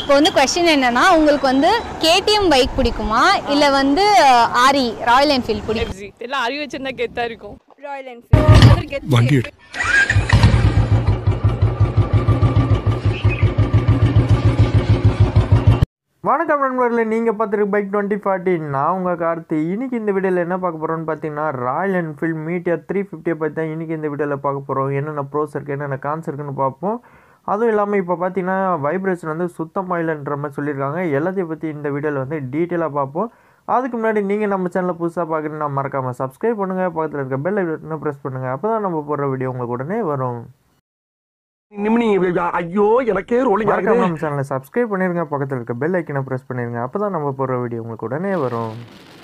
இப்போ வந்து கொஸ்டின் என்னன்னா உங்களுக்கு வந்து கேடிஎம் பைக் பிடிக்குமா இல்லை வந்து ஆரி ராயல் என்ஃபீல்ட் பிடிக்கும் எஃப்சி எல்லாம் அறிவு வச்சிருந்தா கெத்தா இருக்கும் ராயல் என்ஃபீல்ட் வண்டி எடு வணக்கம் நண்பர்களே நீங்கள் பார்த்துருக்கு பைக் டுவெண்ட்டி ஃபார்ட்டி நான் உங்கள் கார்த்தி இன்னைக்கு இந்த வீடியோவில் என்ன பார்க்க போகிறோம்னு பார்த்தீங்கன்னா ராயல் என்ஃபீல்ட் மீட்டியர் த்ரீ ஃபிஃப்டியை பற்றி தான் இன்றைக்கி இந்த வீடியோவில் பார்க்க போகிறோம் என்னென்ன ப்ரோஸ் இருக்குது என்னென்ன கான்ஸ் இருக்குன்னு பார்ப்போம் அதுவும் இல்லாமல் இப்போ பார்த்தீங்கன்னா வைப்ரேஷன் வந்து சுத்தமாக இல்லைன்ற மாதிரி சொல்லியிருக்காங்க எல்லாத்தையும் பற்றி இந்த வீடியோவில் வந்து டீட்டெயிலாக பார்ப்போம் அதுக்கு முன்னாடி நீங்கள் நம்ம சேனலில் புதுசாக பார்க்குறீங்கன்னா மறக்காமல் சப்ஸ்கிரைப் பண்ணுங்கள் பக்கத்தில் இருக்க பெல் ஐக்கனை ப்ரெஸ் பண்ணுங்கள் அப்போ தான் நம்ம போடுற வீடியோ உங்களுக்கு உடனே வரும் நிமினி ஐயோ எனக்கே ரோலிங் மறக்காம ஆகுது நம்ம சேனலை சப்ஸ்கிரைப் பண்ணிருங்க பக்கத்தில் இருக்க பெல் ஐக்கனை ப்ரெஸ் பண்ணிருங்க அப்போ தான் நம்ம போடுற வீடியோ உங்களுக்கு உடனே வரும்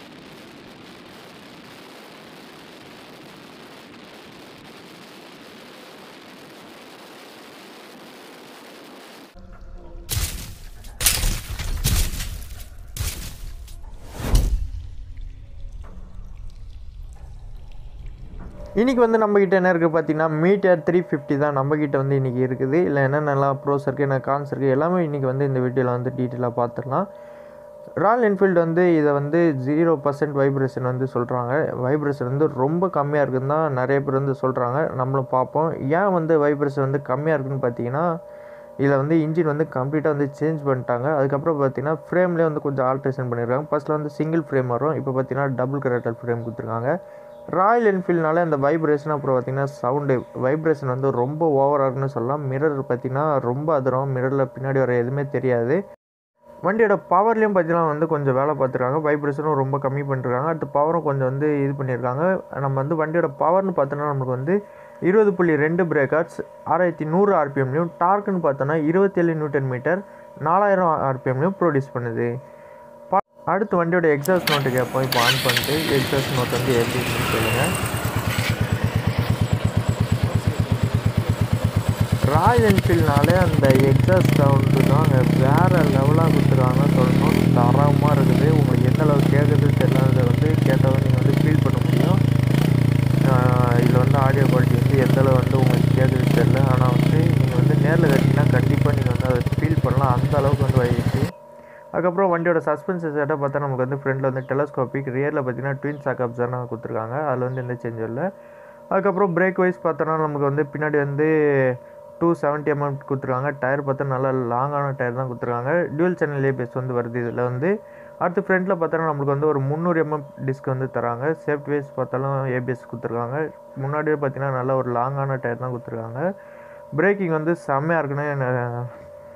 இன்றைக்கி வந்து நம்மக்கிட்ட என்ன இருக்குது பார்த்தீங்கன்னா மீட்டர் த்ரீ ஃபிஃப்டி தான் நம்மக்கிட்ட வந்து இன்றைக்கி இருக்குது இல்லை என்னென்னலாம் ப்ரோஸ் இருக்குது என்ன கான்ஸ் இருக்குது எல்லாமே இன்றைக்கி வந்து இந்த வீடியோவில் வந்து டீட்டெயிலாக பார்த்துடலாம் ராயல் என்ஃபீல்டு வந்து இதை வந்து ஜீரோ பர்சன்ட் வைப்ரேஷன் வந்து சொல்கிறாங்க வைப்ரேஷன் வந்து ரொம்ப கம்மியாக இருக்குன்னு தான் நிறைய பேர் வந்து சொல்கிறாங்க நம்மளும் பார்ப்போம் ஏன் வந்து வைப்ரேஷன் வந்து கம்மியாக இருக்குன்னு பார்த்தீங்கன்னா இதில் வந்து இன்ஜின் வந்து கம்ப்ளீட்டாக வந்து சேஞ்ச் பண்ணிட்டாங்க அதுக்கப்புறம் பார்த்தீங்கன்னா ஃப்ரேம்லேயே வந்து கொஞ்சம் ஆல்ட்ரேஷன் பண்ணியிருக்காங்க ஃபஸ்ட்டில் வந்து சிங்கிள் ஃப்ரேம் வரும் இப்போ பார்த்தீங்கன்னா டபுள் கரேட்டல் ஃப்ரேம் கொடுத்துருக்காங்க ராயல் என்ஃபீல்ட்னால அந்த வைப்ரேஷன் அப்புறம் பார்த்தீங்கன்னா சவுண்டு வைப்ரேஷன் வந்து ரொம்ப ஓவராக இருக்குன்னு சொல்லலாம் மிரர் பார்த்தீங்கன்னா ரொம்ப அதிரும் மிரரில் பின்னாடி வர எதுவுமே தெரியாது வண்டியோட பவர்லேயும் பார்த்தீங்கன்னா வந்து கொஞ்சம் வேலை பார்த்துருக்காங்க வைப்ரேஷனும் ரொம்ப கம்மி பண்ணிருக்காங்க அடுத்து பவரும் கொஞ்சம் வந்து இது பண்ணியிருக்காங்க நம்ம வந்து வண்டியோட பவர்னு பார்த்தோன்னா நமக்கு வந்து இருபது புள்ளி ரெண்டு பிரேக்கர்ஸ் ஆறாயிரத்தி நூறு ஆர்பிஎம்லையும் டார்க்குன்னு பார்த்தோன்னா இருபத்தேழு நியூட்டன் மீட்டர் நாலாயிரம் ஆர்பிஎம்லையும் ப்ரொடியூஸ் பண்ணுது பா- அடுத்து வண்டியோட எக்ஸாஸ்ட் நோட்டு கேட்போம் இப்போ ஆன் பண்ணிட்டு எக்ஸாஸ்ட் நோட் வந்து எப்படி இருக்குன்னு சொல்லுங்கள் ராயல் என்ஃபீல்ட்னாலே அந்த எக்ஸாஸ்ட் சவுண்டு தான் வேறு லெவலாக கொடுத்துருக்காங்கன்னு சொல்லணும் தரமாக இருக்குது உங்களுக்கு எந்த அளவுக்கு கேட்குறது தெரியலாத வந்து கேட்டால் நீங்கள் வந்து ஃபீல் பண்ண முடியும் இதில் வந்து ஆடியோ குவாலிட்டி வந்து எந்த அளவு வந்து உங்களுக்கு கேட்குறது தெரியல ஆனால் வந்து நீங்கள் வந்து நேரில் கட்டிங்கன்னா கண்டிப்பாக நீங்கள் வந்து அதை ஃபீல் பண்ணலாம் அந்த அளவுக்கு வந்து ஆயிடுச்சு அதுக்கப்புறம் வண்டியோட சஸ்பென்ஷன் செட்டை பார்த்தா நமக்கு வந்து ஃப்ரண்ட்டில் வந்து டெலஸ்கோபிக் ரியரில் பார்த்தீங்கன்னா ட்வின் சாக் அப்சர்னாக கொடுத்துருக்காங்க அதில் வந்து எந்த சேஞ்சும் இல்லை அதுக்கப்புறம் பிரேக் வைஸ் பார்த்தோன்னா நமக்கு வந்து பின்னாடி வந்து டூ செவன்ட்டி எம்எம் கொடுத்துருக்காங்க டயர் பார்த்தா நல்லா லாங்கான டயர் தான் கொடுத்துருக்காங்க டியூல் சேனல் ஏபிஎஸ் வந்து வருது இதில் வந்து அடுத்து ஃப்ரண்ட்டில் பார்த்தோன்னா நம்மளுக்கு வந்து ஒரு முந்நூறு எம்எம் டிஸ்க் வந்து தராங்க சேஃப்டி வைஸ் பார்த்தாலும் ஏபிஎஸ் கொடுத்துருக்காங்க முன்னாடியே பார்த்தீங்கன்னா நல்ல ஒரு லாங்கான டயர் தான் கொடுத்துருக்காங்க பிரேக்கிங் வந்து செம்மையாக இருக்குன்னு என்ன-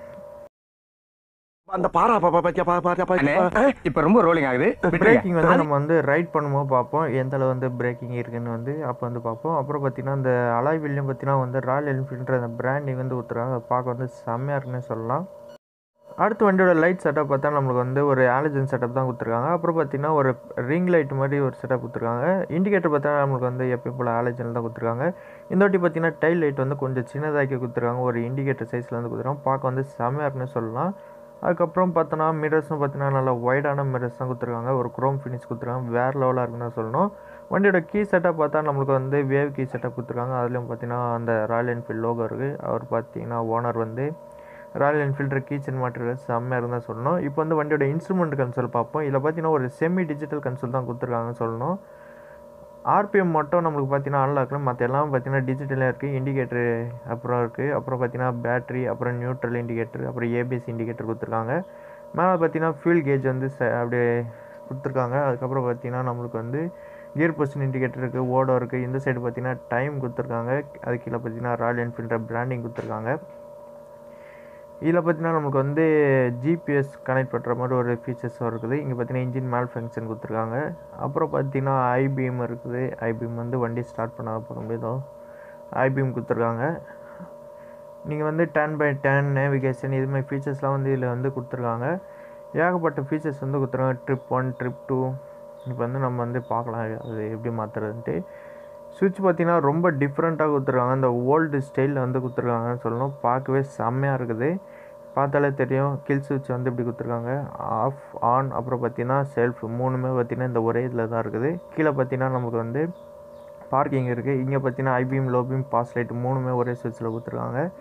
அந்த பாரா பாப்பா பாத்தியா பா பாத்தியா பாத்தியா இப்ப ரொம்ப ரோலிங் ஆகுது பிரேக்கிங் வந்து நம்ம வந்து ரைட் பண்ணும்போது பார்ப்போம் எந்த அளவு வந்து பிரேக்கிங் இருக்குன்னு வந்து அப்போ வந்து பார்ப்போம் அப்புறம் பார்த்தீங்கன்னா இந்த அலாய் வீல்லையும் பார்த்தீங்கன்னா வந்து ராயல் என்ஃபீல்டுன்ற அந்த பிராண்டிங் வந்து ஊற்றுறாங்க அதை பார்க்க வந்து செம்மையாக இருக்குன்னு சொல்லலாம் அடுத்து வண்டியோட லைட் செட்டப் பார்த்தா நம்மளுக்கு வந்து ஒரு ஆலஜன் செட்டப் தான் கொடுத்துருக்காங்க அப்புறம் பார்த்தீங்கன்னா ஒரு ரிங் லைட் மாதிரி ஒரு செட்டப் கொடுத்துருக்காங்க இண்டிகேட்டர் பார்த்தா நம்மளுக்கு வந்து எப்பயும் போல் ஆலஜன் தான் கொடுத்துருக்காங்க இந்த வாட்டி பார்த்தீங்கன்னா டைல் லைட் வந்து கொஞ்சம் சின்னதாக்கி கொடுத்துருக்காங்க ஒரு இண்டிகேட்டர் சைஸில் வந்து கொடுத்துருக்காங்க பார்க்க வந்து செம்மையாக இருக்குன்னு சொல்லலாம் அதுக்கப்புறம் பார்த்தோன்னா மிரர்ஸும் பார்த்தீங்கன்னா நல்லா ஒய்டான மிரர்ஸ் தான் கொடுத்துருக்காங்க ஒரு குரோம் ஃபினிஷ் கொடுத்துருக்காங்க வேறு லெவலாக இருக்குன்னு தான் சொல்லணும் வண்டியோட கீ செட்டப் பார்த்தா நம்மளுக்கு வந்து வேவ் கீ செட்டப் கொடுத்துருக்காங்க அதுலேயும் பார்த்தீங்கன்னா அந்த ராயல் என்ஃபீல்ட் லோகோ இருக்குது அவர் பார்த்தீங்கன்னா ஓனர் வந்து ராயல் என்ஃபீல்டர் கீச்சன் மாட்டீரியல் செம்மையாக இருந்தால் சொல்லணும் இப்போ வந்து வண்டியோட இன்ஸ்ட்ருமெண்ட் கன்சோல் பார்ப்போம் இதில் பார்த்தீங்கன்னா ஒரு செமி டிஜிட்டல் கன்சோல் தான் கொடுத்துருக்காங்கன்னு சொல்லணும் ஆர்பிஎம் மட்டும் நம்மளுக்கு பார்த்தீங்கன்னா அன்லாக்கில் மற்ற எல்லாம் பார்த்தீங்கன்னா டிஜிட்டலாக இருக்குது இண்டிகேட்டரு அப்புறம் இருக்குது அப்புறம் பார்த்தீங்கன்னா பேட்டரி அப்புறம் நியூட்ரல் இண்டிகேட்டர் அப்புறம் ஏபிஎஸ் இண்டிகேட்டர் கொடுத்துருக்காங்க மேலே பார்த்தீங்கன்னா ஃபியூல் கேஜ் வந்து ச- அப்படியே கொடுத்துருக்காங்க அதுக்கப்புறம் பார்த்தீங்கன்னா நம்மளுக்கு வந்து கியர் பொசிஷன் இண்டிகேட்டர் இருக்குது ஓடோ இருக்குது இந்த சைடு பார்த்தீங்கன்னா டைம் கொடுத்துருக்காங்க அது கீழே பார்த்தீங்கன்னா ராயல் என்ஃபீல்டர் பிராண்டிங் கொடுத்துருக்காங்க இதில் பார்த்தீங்கன்னா நமக்கு வந்து ஜிபிஎஸ் கனெக்ட் பண்ணுற மாதிரி ஒரு ஃபீச்சர்ஸ் இருக்குது இங்கே பார்த்தீங்கன்னா இன்ஜின் மேல் ஃபங்க்ஷன் கொடுத்துருக்காங்க அப்புறம் பார்த்தீங்கன்னா ஐபிஎம் இருக்குது ஐபிஎம் வந்து வண்டி ஸ்டார்ட் பண்ண போக முடியுதோ ஐபிஎம் கொடுத்துருக்காங்க நீங்கள் வந்து டென் பை டென் நேவிகேஷன் இது மாதிரி ஃபீச்சர்ஸ்லாம் வந்து இதில் வந்து கொடுத்துருக்காங்க ஏகப்பட்ட ஃபீச்சர்ஸ் வந்து கொடுத்துருக்காங்க ட்ரிப் ஒன் ட்ரிப் டூ இப்போ வந்து நம்ம வந்து பார்க்கலாம் அது எப்படி மாற்றுறதுன்ட்டு சுவிட்ச் பார்த்தீங்கன்னா ரொம்ப டிஃப்ரெண்ட்டாக கொடுத்துருக்காங்க அந்த ஓல்டு ஸ்டைலில் வந்து கொடுத்துருக்காங்கன்னு சொல்லணும் பார்க்கவே செம்மையாக இருக்குது பார்த்தாலே தெரியும் கில் சுவிட்ச் வந்து இப்படி கொடுத்துருக்காங்க ஆஃப் ஆன் அப்புறம் பார்த்தீங்கன்னா செல்ஃப் மூணுமே பார்த்தீங்கன்னா இந்த ஒரே இதில் தான் இருக்குது கீழே பார்த்தீங்கன்னா நமக்கு வந்து பார்க்கிங் இருக்குது இங்கே பார்த்தீங்கன்னா ஐபிஎம் லோபிஎம் பாஸ் லைட் மூணுமே ஒரே சுவிட்சில் கொடுத்துருக்காங்க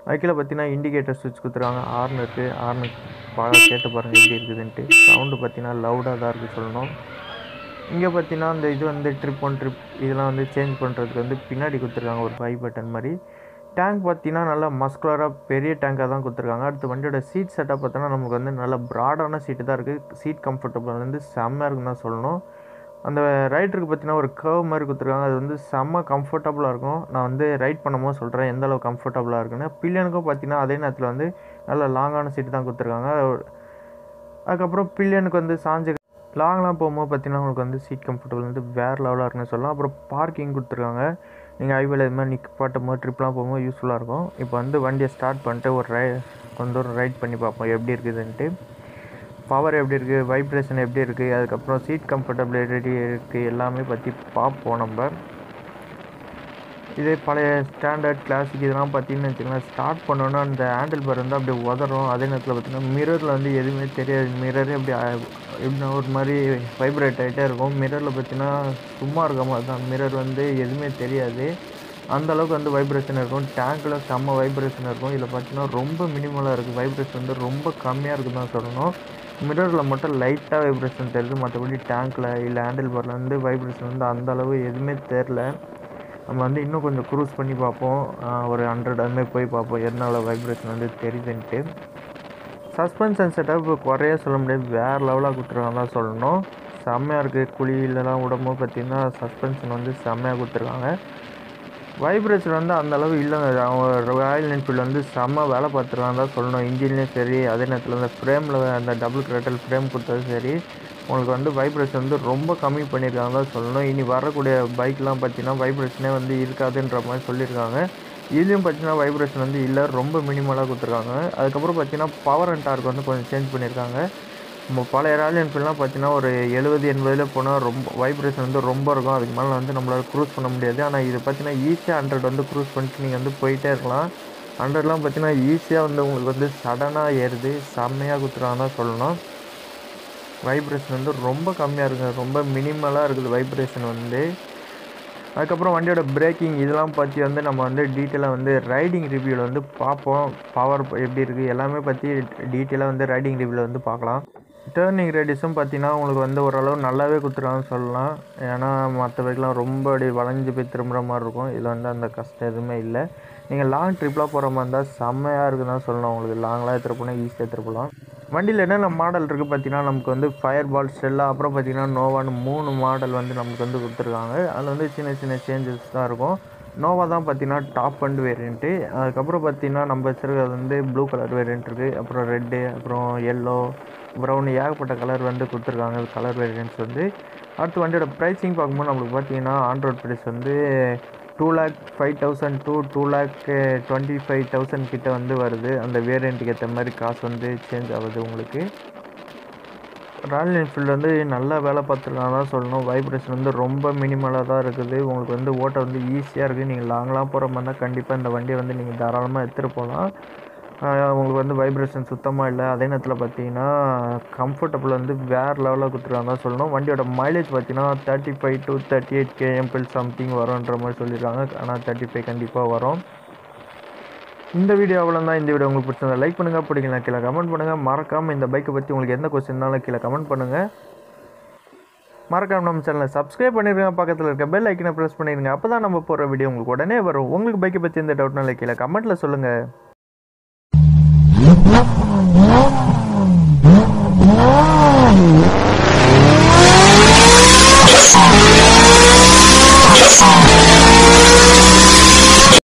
அதுக்கீழே பார்த்தீங்கன்னா இண்டிகேட்டர் சுவிட்ச் கொடுத்துருக்காங்க ஹார்ன் இருக்குது ஹார்னு பா கேட்டு பாருங்கள் எப்படி இருக்குதுன்ட்டு சவுண்டு பார்த்தீங்கன்னா லவுடாக தான் இருக்குது சொல்லணும் இங்கே பார்த்தீங்கன்னா அந்த இது வந்து ட்ரிப் ஒன் ட்ரிப் இதெல்லாம் வந்து சேஞ்ச் பண்ணுறதுக்கு வந்து பின்னாடி கொடுத்துருக்காங்க ஒரு ஃபைவ் பட்டன் மாதிரி டேங்க் பார்த்தீங்கன்னா நல்லா மஸ்குலராக பெரிய டேங்காக தான் கொடுத்துருக்காங்க அடுத்து வண்டியோட சீட் செட்டப் பார்த்தோன்னா நமக்கு வந்து நல்ல ப்ராடான சீட்டு தான் இருக்குது சீட் கம்ஃபர்டபுள் வந்து செம்மையாக இருக்குன்னு தான் சொல்லணும் அந்த ரைடருக்கு பார்த்தீங்கன்னா ஒரு கர்வ் மாதிரி கொடுத்துருக்காங்க அது வந்து செம்ம கம்ஃபர்டபுளாக இருக்கும் நான் வந்து ரைட் பண்ணும்போது சொல்கிறேன் எந்த அளவு கம்ஃபர்டபுளாக இருக்குன்னு பில்லியனுக்கும் பார்த்தீங்கன்னா அதே நேரத்தில் வந்து நல்ல லாங்கான சீட்டு தான் கொடுத்துருக்காங்க அதுக்கப்புறம் பில்லியனுக்கு வந்து சாஞ்சு லாங்லாம் போகும்போது பார்த்தீங்கன்னா உங்களுக்கு வந்து சீட் கம்ஃபர்டபுள் வந்து வேறு லெவலாக இருக்குன்னு சொல்லலாம் அப்புறம் பார்க்கிங் கொடுத்துருக்காங்க நீங்கள் ஹைவேல இது மாதிரி நிற்பாட்டும் போது ட்ரிப்லாம் போகும்போது யூஸ்ஃபுல்லாக இருக்கும் இப்போ வந்து வண்டியை ஸ்டார்ட் பண்ணிட்டு ஒரு ரை கொஞ்சம் தூரம் ரைட் பண்ணி பார்ப்போம் எப்படி இருக்குதுன்ட்டு பவர் எப்படி இருக்குது வைப்ரேஷன் எப்படி இருக்குது அதுக்கப்புறம் சீட் கம்ஃபர்டபிலிட்டி இருக்குது எல்லாமே பற்றி பார்ப்போம் நம்ம இதே பழைய ஸ்டாண்டர்ட் கிளாசிக் இதெல்லாம் பார்த்தீங்கன்னு வச்சுக்கலாம் ஸ்டார்ட் பண்ணோன்னா அந்த ஹேண்டில் பார் வந்து அப்படியே உதறும் அதே நேரத்தில் பார்த்தீங்கன்னா மிரரில் வந்து எதுவுமே தெரியாது மிரரே அப்படி எப்படின்னா ஒரு மாதிரி வைப்ரேட் ஆகிட்டே இருக்கும் மிரரில் பார்த்தீங்கன்னா சும்மா இருக்க மாதிரி தான் மிரர் வந்து எதுவுமே தெரியாது அந்த அளவுக்கு வந்து வைப்ரேஷன் இருக்கும் டேங்க்கில் செம்ம வைப்ரேஷன் இருக்கும் இதில் பார்த்தீங்கன்னா ரொம்ப மினிமலாக இருக்குது வைப்ரேஷன் வந்து ரொம்ப கம்மியாக இருக்குன்னு தான் சொல்லணும் மிரரில் மட்டும் லைட்டாக வைப்ரேஷன் தெரியுது மற்றபடி டேங்க்கில் இல்லை ஹேண்டில் பாரில் வந்து வைப்ரேஷன் வந்து அந்த அளவு எதுவுமே தெரில நம்ம வந்து இன்னும் கொஞ்சம் க்ரூஸ் பண்ணி பார்ப்போம் ஆஹ் ஒரு ஹண்ட்ரட் அதுமாதிரி போய் பார்ப்போம் எதனால வைப்ரேஷன் வந்து தெரியுதுன்ட்டு சஸ்பென்ஷன் செட்டப் குறைய சொல்ல முடியாது வேறு லெவலாக கொடுத்துருக்காங்க தான் சொல்லணும் செம்மையாக இருக்குது குழியிலலாம் விடும்போது பார்த்திங்கன்னா சஸ்பென்ஷன் வந்து செம்மையாக கொடுத்துருக்காங்க வைப்ரேஷன் வந்து அந்த அளவு இல்லைங்க அவங்க ராயல் என்ஃபீல்டு வந்து செம்ம வேலை பார்த்துருக்காங்க தான் சொல்லணும் இன்ஜின்லேயும் சரி அதே நேரத்தில் அந்த ஃப்ரேமில் அந்த டபுள் கிரட்டல் ஃப்ரேம் கொடுத்ததும் சரி உங்களுக்கு வந்து வைப்ரேஷன் வந்து ரொம்ப கம்மி பண்ணியிருக்காங்க தான் சொல்லணும் இனி வரக்கூடிய பைக்லாம் பார்த்தீங்கன்னா வைப்ரேஷனே வந்து இருக்காதுன்ற மாதிரி சொல்லியிருக்காங்க இதுலேயும் பார்த்தீங்கன்னா வைப்ரேஷன் வந்து இல்லை ரொம்ப மினிமலாக கொடுத்துருக்காங்க அதுக்கப்புறம் பார்த்தீங்கன்னா பவர் அண்ட் டார்க் வந்து கொஞ்சம் சேஞ்ச் பண்ணியிருக்காங்க நம்ம பழைய ராயல் என்ஃபீல்ட்லாம் பார்த்தீங்கன்னா ஒரு எழுபது எண்பதில் போனால் ரொம்ப வைப்ரேஷன் வந்து ரொம்ப இருக்கும் அதுக்கு மேலே வந்து நம்மளால் க்ரூஸ் பண்ண முடியாது ஆனால் இது பார்த்தீங்கன்னா ஈஸியாக ஹண்ட்ரட் வந்து க்ரூஸ் பண்ணிட்டு நீங்கள் வந்து போயிட்டே இருக்கலாம் ஹண்ட்ரட்லாம் பார்த்தீங்கன்னா ஈஸியாக வந்து உங்களுக்கு வந்து சடனாக ஏறுது செம்மையாக கொடுத்துருக்காங்க தான் சொல்லணும் வைப்ரேஷன் வந்து ரொம்ப கம்மியாக இருக்குது ரொம்ப மினிமலாக இருக்குது வைப்ரேஷன் வந்து அதுக்கப்புறம் வண்டியோட பிரேக்கிங் இதெல்லாம் பற்றி வந்து நம்ம வந்து டீட்டெயிலாக வந்து ரைடிங் ரிவ்யூவில் வந்து பார்ப்போம் பவர் எப்படி இருக்குது எல்லாமே பற்றி டீட்டெயிலாக வந்து ரைடிங் ரிவ்யூவில் வந்து பார்க்கலாம் டேர்னிங் ரேடியஸும் பார்த்தீங்கன்னா உங்களுக்கு வந்து ஓரளவு நல்லாவே கொடுத்துருக்காங்கன்னு சொல்லலாம் ஏன்னா மற்ற பைக்லாம் ரொம்ப அப்படி வளைஞ்சு போய் திரும்புகிற மாதிரி இருக்கும் இதில் வந்து அந்த கஷ்டம் எதுவுமே இல்லை நீங்கள் லாங் ட்ரிப்லாம் போகிற மாதிரி இருந்தால் செம்மையாக இருக்குன்னு தான் சொல்லணும் உங்களுக்கு லாங்லாம் எடுத்துகிட்டு போனால் ஈஸியாக எடுத்துகிட்டு போகலாம் வண்டியில் என்னென்ன மாடல் இருக்குது பார்த்தீங்கன்னா நமக்கு வந்து ஃபயர் பால் ஸ்டெல்லா அப்புறம் பார்த்தீங்கன்னா நோவான்னு மூணு மாடல் வந்து நமக்கு வந்து கொடுத்துருக்காங்க அதில் வந்து சின்ன சின்ன சேஞ்சஸ் தான் இருக்கும் நோவா தான் பார்த்தீங்கன்னா டாப் அண்ட் வேரியண்ட்டு அதுக்கப்புறம் பார்த்தீங்கன்னா நம்ம வச்சுருக்கிறது வந்து ப்ளூ கலர் வேரியண்ட் இருக்குது அப்புறம் ரெட்டு அப்புறம் எல்லோ ப்ரௌன் ஏகப்பட்ட கலர் வந்து கொடுத்துருக்காங்க கலர் வேரியண்ட்ஸ் வந்து அடுத்து வண்டியோட ப்ரைஸிங் பார்க்கும்போது நம்மளுக்கு பார்த்தீங்கன்னா ஆண்ட்ராய்ட் ப்ரைஸ் வந்து two lakh five thousand two two lakh twenty five thousand கிட்ட வந்து வருது அந்த வேரியண்ட்டுக்கு ஏற்ற மாதிரி காசு வந்து சேஞ்ச் ஆகுது உங்களுக்கு ராயல் என்ஃபீல்டு வந்து நல்லா வேலை பார்த்துருக்காங்க தான் சொல்லணும் வைப்ரேஷன் வந்து ரொம்ப மினிமலாக தான் இருக்குது உங்களுக்கு வந்து ஓட்ட வந்து ஈஸியாக இருக்குது நீங்கள் லாங்கெலாம் போகிற மாதிரி இருந்தால் கண்டிப்பாக இந்த வண்டியை வந்து நீங்கள் தாராளமாக எடுத்துகிட்டு போகலாம் ஆஹ் உங்களுக்கு வந்து வைப்ரேஷன் சுத்தமாக இல்லை அதே நேரத்தில் பார்த்தீங்கன்னா கம்ஃபர்டபுள் வந்து வேறு லெவலில் கொடுத்துருக்காங்க தான் சொல்லணும் வண்டியோட மைலேஜ் பார்த்தீங்கன்னா thirty five to thirty eight KMPL something வரும்ன்ற மாதிரி சொல்லியிருக்காங்க ஆனால் தேர்ட்டி ஃபைவ் கண்டிப்பாக வரும் இந்த வீடியோ அவ்வளோதான் இந்த வீடியோ உங்களுக்கு பிடிச்சிருந்தா லைக் பண்ணுங்கள் பிடிக்கல கீழே கமெண்ட் பண்ணுங்கள் மறக்காமல் இந்த பைக்கை பற்றி உங்களுக்கு எந்த கொஸ்டின் இருந்தாலும் கீழே கமெண்ட் பண்ணுங்கள் மறக்காம நம்ம சேனலை சப்ஸ்கிரைப் பண்ணிருங்க பக்கத்தில் இருக்க பெல் ஐக்கனை ப்ரெஸ் பண்ணிடுங்க அப்போ தான் நம்ம போகிற வீடியோ உங்களுக்கு உடனே வரும் உங்களுக்கு பைக்கை பற்றி எந்த டவுட்னாலும் கீழே கமெண்ட்டில் சொல்லுங்கள்